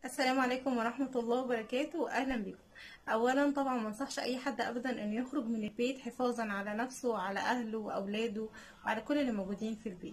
السلام عليكم ورحمة الله وبركاته أهلا بكم أولا طبعا ما انصحش أي حد أبدا أن يخرج من البيت حفاظا على نفسه وعلى أهله وأولاده وعلى كل اللي موجودين في البيت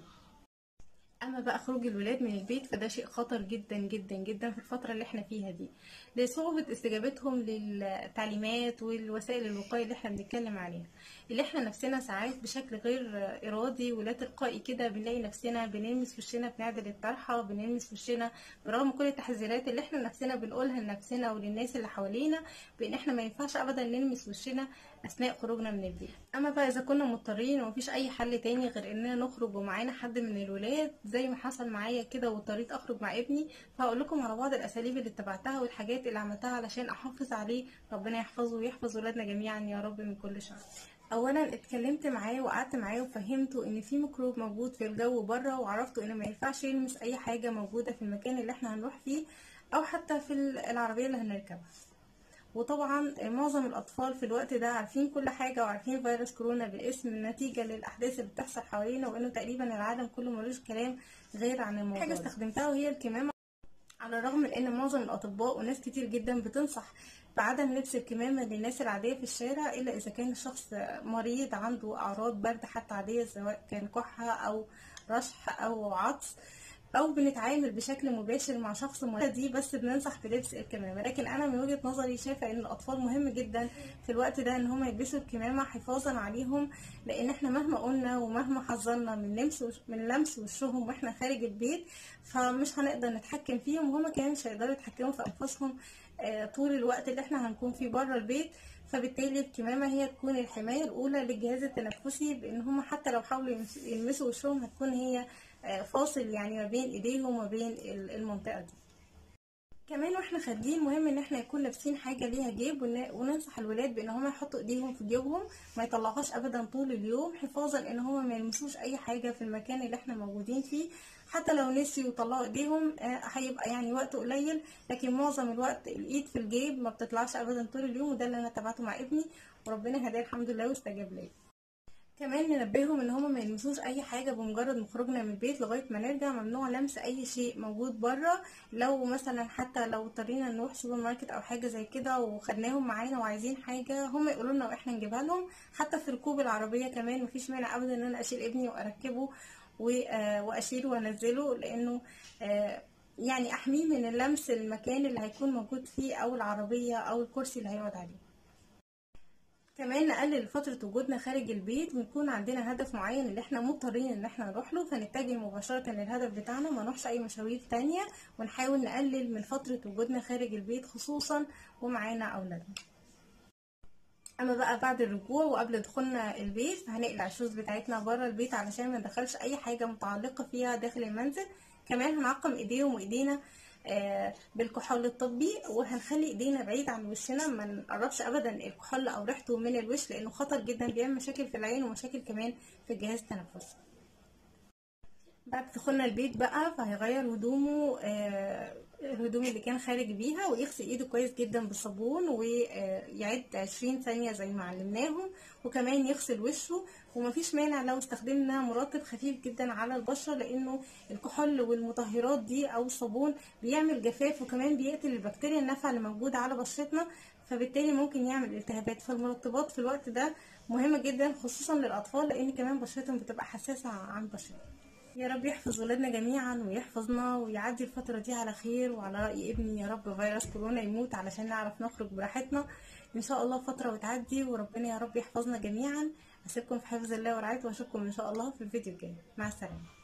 أما بقى خروج الولاد من البيت فده شيء خطر جدا جدا جدا في الفترة اللي احنا فيها دي لصعوبة استجابتهم للتعليمات والوسائل الوقاية اللي احنا بنتكلم عليها اللي احنا نفسنا ساعات بشكل غير إرادي ولا تلقائي كده بنلاقي نفسنا بنلمس وشنا بنعدل الطرحة بنلمس وشنا برغم كل التحذيرات اللي احنا نفسنا بنقولها لنفسنا وللناس اللي حوالينا بان احنا ما ينفعش ابدا نلمس وشنا اثناء خروجنا من البيت اما بقى اذا كنا مضطرين ومفيش اي حل تاني غير اننا نخرج ومعانا حد من الولاد زي ما حصل معايا كده واضطريت اخرج مع ابني فهقول لكم على بعض الاساليب اللي اتبعتها والحاجات اللي عملتها علشان احافظ عليه ربنا يحفظه ويحفظ ولادنا جميعا يا رب من كل شر اولا اتكلمت معاه وقعدت معاه وفهمته ان في ميكروب موجود في الجو بره وعرفته ان ما ينفعش يلمس اي حاجه موجوده في المكان اللي احنا هنروح فيه او حتى في العربيه اللي هنركبها وطبعا معظم الاطفال في الوقت ده عارفين كل حاجه وعارفين فيروس كورونا بالاسم نتيجه للاحداث اللي بتحصل حوالينا وانه تقريبا العالم كله ملوش كلام غير عن الموضوع حاجه استخدمتها وهي الكمامه على الرغم من ان معظم الاطباء وناس كتير جدا بتنصح بعدم لبس الكمامه للناس العاديه في الشارع الا اذا كان الشخص مريض عنده اعراض برد حتى عاديه سواء كان كحه او رشح او عطس او بنتعامل بشكل مباشر مع شخص مريض دي بس بننصح بلبس الكمامه لكن انا من وجهه نظري شايفه ان الاطفال مهم جدا في الوقت ده ان هم يلبسوا الكمامه حفاظا عليهم لان احنا مهما قلنا ومهما حذرنا من لمس من لمس وشهم واحنا خارج البيت فمش هنقدر نتحكم فيهم وهما كمان مش هيقدروا يتحكموا في انفسهم طول الوقت اللي احنا هنكون فيه بره البيت فبالتالي الكمامة هي تكون الحماية الأولى للجهاز التنفسي بإن هم حتى لو حاولوا يلمسوا وشهم هتكون هي فاصل يعني ما بين إيديهم وما بين المنطقة دي كمان واحنا خارجين مهم ان احنا يكون لابسين حاجه ليها جيب وننصح الولاد بان هم يحطوا ايديهم في جيوبهم ما يطلعوهاش ابدا طول اليوم حفاظا ان هم ما يلمسوش اي حاجه في المكان اللي احنا موجودين فيه حتى لو نسيوا يطلعوا ايديهم هيبقى يعني وقت قليل لكن معظم الوقت الايد في الجيب ما بتطلعش ابدا طول اليوم وده اللي انا تابعته مع ابني وربنا هداه الحمد لله واستجاب لي كمان ننبههم ان هما ما يلمسوش اي حاجه بمجرد ما خروجنا من البيت لغايه ما نرجع ممنوع لمس اي شيء موجود بره لو مثلا حتى لو اضطرينا نروح سوبر ماركت او حاجه زي كده وخدناهم معانا وعايزين حاجه هما يقولوا لنا واحنا نجيبها لهم حتى في ركوب العربيه كمان مفيش مانع ابدا ان انا اشيل ابني واركبه واشيله وانزله لانه يعني احميه من اللمس المكان اللي هيكون موجود فيه او العربيه او الكرسي اللي هيقعد عليه كمان نقلل فترة وجودنا خارج البيت ونكون عندنا هدف معين اللي احنا مضطرين ان احنا نروح له فنتجه مباشرة للهدف بتاعنا ما نروحش اي مشاوير تانية ونحاول نقلل من فترة وجودنا خارج البيت خصوصا ومعانا اولادنا اما بقى بعد الرجوع وقبل دخولنا البيت فهنقلع الشوز بتاعتنا بره البيت علشان ما ندخلش اي حاجة متعلقة فيها داخل المنزل كمان هنعقم ايديهم وايدينا بالكحول الطبي وهنخلي ايدينا بعيد عن وشنا ما نقربش ابدا الكحول او ريحته من الوش لانه خطر جدا بيعمل مشاكل في العين ومشاكل كمان في الجهاز التنفسي بعد دخولنا البيت بقى فهيغير هدومه الهدوم اللي كان خارج بيها ويغسل ايده كويس جدا بالصابون ويعد 20 ثانيه زي ما علمناهم وكمان يغسل وشه ومفيش مانع لو استخدمنا مرطب خفيف جدا على البشره لانه الكحول والمطهرات دي او الصابون بيعمل جفاف وكمان بيقتل البكتيريا النافعه اللي موجوده على بشرتنا فبالتالي ممكن يعمل التهابات فالمرطبات في الوقت ده مهمه جدا خصوصا للاطفال لان كمان بشرتهم بتبقى حساسه عن بشرتنا يا رب يحفظ ولادنا جميعا ويحفظنا ويعدي الفترة دي على خير وعلى رأي ابني يا رب فيروس كورونا يموت علشان نعرف نخرج براحتنا ان شاء الله فترة وتعدي وربنا يا رب يحفظنا جميعا اسيبكم في حفظ الله ورعايته واشوفكم ان شاء الله في الفيديو الجاي مع السلامة